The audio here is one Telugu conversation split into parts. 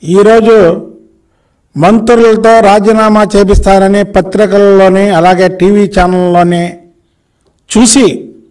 ఈరోజు మంత్రులతో రాజీనామా చేపిస్తారని పత్రికల్లోని అలాగే టీవీ ఛానల్లోని చూసి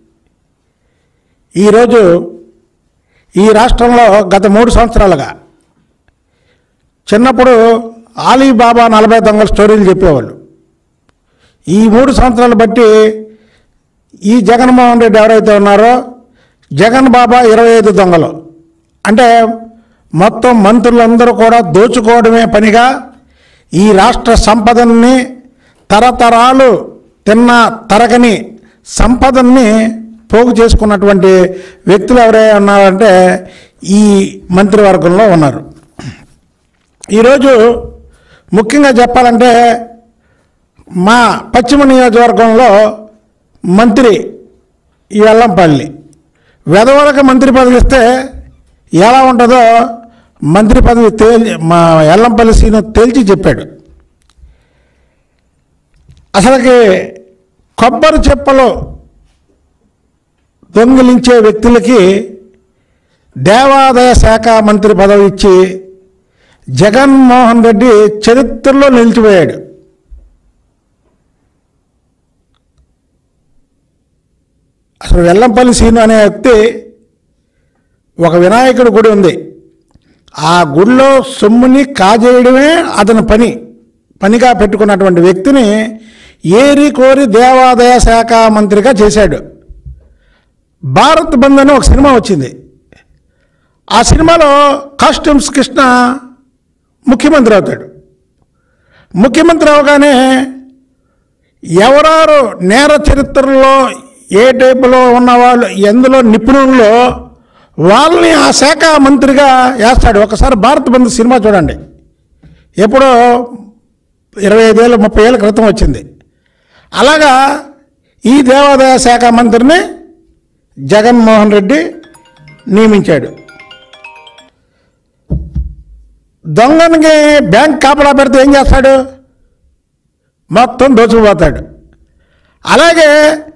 ఈరోజు ఈ రాష్ట్రంలో గత మూడు సంవత్సరాలుగా చిన్నప్పుడు ఆలీబాబా నలభై దొంగల స్టోరీలు చెప్పేవాళ్ళు ఈ మూడు సంవత్సరాలు బట్టి ఈ జగన్మోహన్ రెడ్డి ఎవరైతే ఉన్నారో జగన్ బాబా ఇరవై ఐదు దొంగలు అంటే మొత్తం మంత్రులందరూ కూడా దోచుకోవడమే పనిగా ఈ రాష్ట్ర సంపదన్ని తరతరాలు తిన్న తరగని సంపదన్ని పోగు చేసుకున్నటువంటి వ్యక్తులు ఎవరైనా ఉన్నారంటే ఈ మంత్రివర్గంలో ఉన్నారు ఈరోజు ముఖ్యంగా చెప్పాలంటే మా పశ్చిమ నియోజకవర్గంలో మంత్రి ఈ వెల్లంపల్లి వెదవలకు మంత్రి పదవి ఇస్తే ఎలా ఉంటుందో మంత్రి పదవి తేల్చి మా ఎల్లంపల్లి సీను తేల్చి చెప్పాడు అసలుకి కొబ్బరి చెప్పలు దొంగిలించే వ్యక్తులకి దేవాదాయ శాఖ మంత్రి పదవి ఇచ్చి జగన్మోహన్ రెడ్డి చరిత్రలో నిలిచిపోయాడు అసలు వెల్లంపల్లి సీను అనే వ్యక్తి ఒక వినాయకుడి గుడి ఉంది ఆ గుడిలో సొమ్ముని కాజేయడమే అతని పని పనిగా పెట్టుకున్నటువంటి వ్యక్తిని ఏరి కోరి దేవాదాయ శాఖ మంత్రిగా చేశాడు భారత్ బంద్ అని ఒక సినిమా వచ్చింది ఆ సినిమాలో కాస్ట్యూమ్స్ కృష్ణ ముఖ్యమంత్రి అవుతాడు ముఖ్యమంత్రి అవగానే ఎవరారు నేర చరిత్రలో ఏ టైపులో ఉన్నవాళ్ళు ఎందులో నిపుణుల్లో వాళ్ళని ఆ శాఖ మంత్రిగా వేస్తాడు ఒకసారి భారత్ బంధు సినిమా చూడండి ఎప్పుడో ఇరవై ఐదేళ్ళు ముప్పై ఏళ్ళ క్రితం వచ్చింది అలాగా ఈ దేవాదాయ శాఖ మంత్రిని జగన్మోహన్ రెడ్డి నియమించాడు దొంగనికి బ్యాంక్ కాపలా పెడితే ఏం చేస్తాడు మొత్తం దోచుకుపోతాడు అలాగే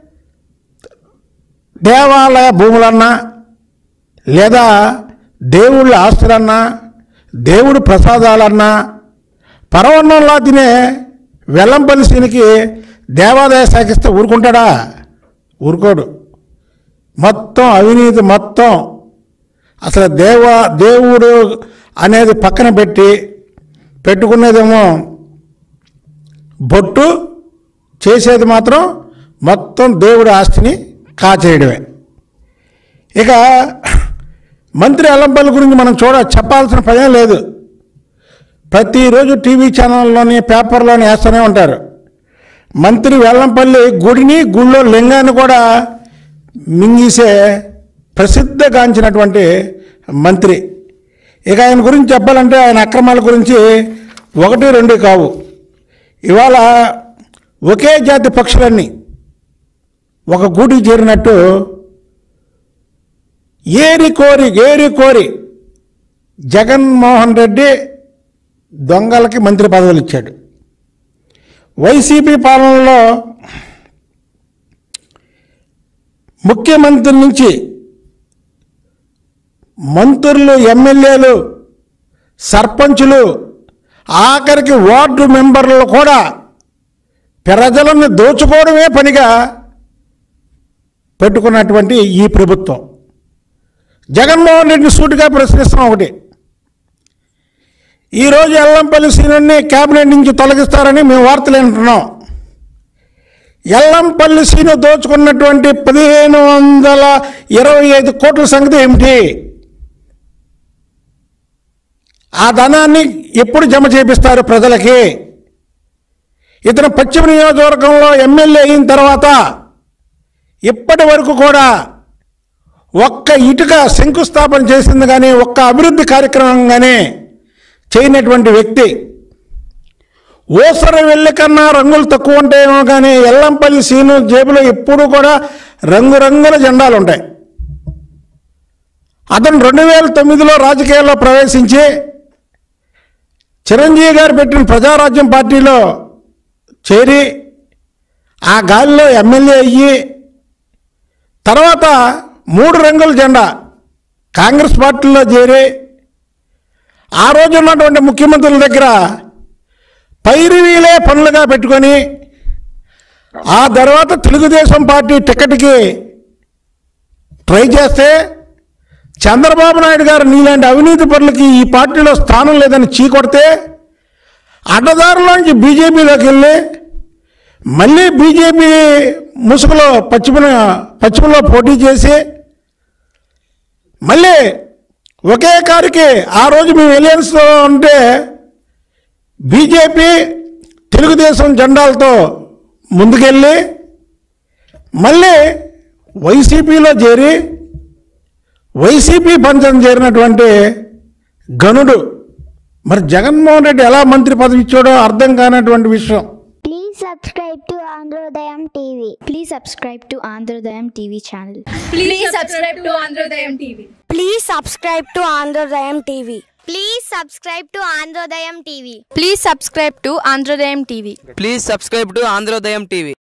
దేవాలయ భూములన్నా లేదా దేవుళ్ళ ఆస్తులన్నా దేవుడి ప్రసాదాలన్నా పరవన్నంలా తినే వెల్లంపల్లి సీనికి దేవాదాయ శాఖ ఇస్తే ఊరుకుంటాడా ఊరుకోడు మొత్తం అవినీతి మొత్తం అసలు దేవ దేవుడు అనేది పక్కన పెట్టి పెట్టుకునేదేమో బొట్టు చేసేది మాత్రం మొత్తం దేవుడి ఆస్తిని కాచేయడమే ఇక మంత్రి అల్లంపల్లి గురించి మనం చూడ చెప్పాల్సిన పనే లేదు ప్రతిరోజు టీవీ ఛానల్లోని పేపర్లోని వేస్తూనే ఉంటారు మంత్రి వెల్లంపల్లి గుడిని గుళ్ళో లింగాన్ని కూడా మింగేసే ప్రసిద్ధగాంచినటువంటి మంత్రి ఇక ఆయన గురించి చెప్పాలంటే ఆయన అక్రమాల గురించి ఒకటి రెండు కావు ఇవాళ ఒకే జాతి పక్షులన్నీ ఒక గూటికి చేరినట్టు ఏరి కోరి ఏరి కోరి జగన్మోహన్ రెడ్డి దొంగలకి మంత్రి పదవులు ఇచ్చాడు వైసీపీ పాలనలో ముఖ్యమంత్రి నుంచి మంత్రులు ఎమ్మెల్యేలు సర్పంచులు ఆఖరికి వార్డు మెంబర్లు కూడా ప్రజలను దోచుకోవడమే పనిగా పెట్టుకున్నటువంటి ఈ ప్రభుత్వం జగన్మోహన్ రెడ్డిని సూటిగా ప్రశ్నిస్తున్నాం ఒకటి ఈరోజు ఎల్లంపల్లి సీనుని కేబినెట్ నుంచి తొలగిస్తారని మేము వార్తలు వింటున్నాం ఎల్లంపల్లి సీను దోచుకున్నటువంటి పదిహేను వందల ఇరవై ఐదు కోట్ల సంగతి ఏమిటి ఆ ధనాన్ని ఎప్పుడు జమ చేపిస్తారు ప్రజలకి ఇతను పశ్చిమ నియోజకవర్గంలో ఎమ్మెల్యే అయిన తర్వాత ఇప్పటి వరకు కూడా ఒక్క ఇటుక శంకుస్థాపన చేసింది కానీ ఒక్క అభివృద్ధి కార్యక్రమం కానీ చేయనటువంటి వ్యక్తి ఓసర వెళ్ళి కన్నా రంగులు తక్కువ ఉంటాయేమో కానీ ఎల్లంపల్లి సీను జేబులో ఎప్పుడూ కూడా రంగురంగుల జెండాలు ఉంటాయి అతను రెండు వేల తొమ్మిదిలో రాజకీయాల్లో ప్రవేశించి చిరంజీవి గారు పెట్టిన ప్రజారాజ్యం పార్టీలో చేరి ఆ గాలిలో ఎమ్మెల్యే అయ్యి తర్వాత మూడు రంగుల జెండా కాంగ్రెస్ పార్టీలో చేరి ఆ రోజు ఉన్నటువంటి ముఖ్యమంత్రుల దగ్గర పైరివీలే పనులుగా పెట్టుకొని ఆ తర్వాత తెలుగుదేశం పార్టీ టికెట్కి ట్రై చేస్తే చంద్రబాబు నాయుడు గారు నీలాంటి అవినీతి పనులకి ఈ పార్టీలో స్థానం లేదని చీకొడితే అడ్డదారులోంచి బీజేపీలోకి వెళ్ళి మళ్ళీ బీజేపీ ముసుగులో పశ్చిమ పశ్చిమలో పోటీ చేసి మళ్ళీ ఒకే కారికి ఆ రోజు మేము ఎలియన్స్లో ఉంటే బీజేపీ తెలుగుదేశం జెండాలతో ముందుకెళ్ళి మళ్ళీ వైసీపీలో చేరి వైసీపీ పంచం చేరినటువంటి గనుడు మరి జగన్మోహన్ రెడ్డి ఎలా మంత్రి పదవి ఇచ్చాడో అర్థం కానటువంటి విషయం Please subscribe to Androdayam TV. Please subscribe to Androdayam TV channel. Please subscribe to Androdayam TV. Please subscribe to Androdayam TV. Please subscribe to Androdayam TV. Please subscribe to Androdayam TV. Please subscribe to Androdayam TV.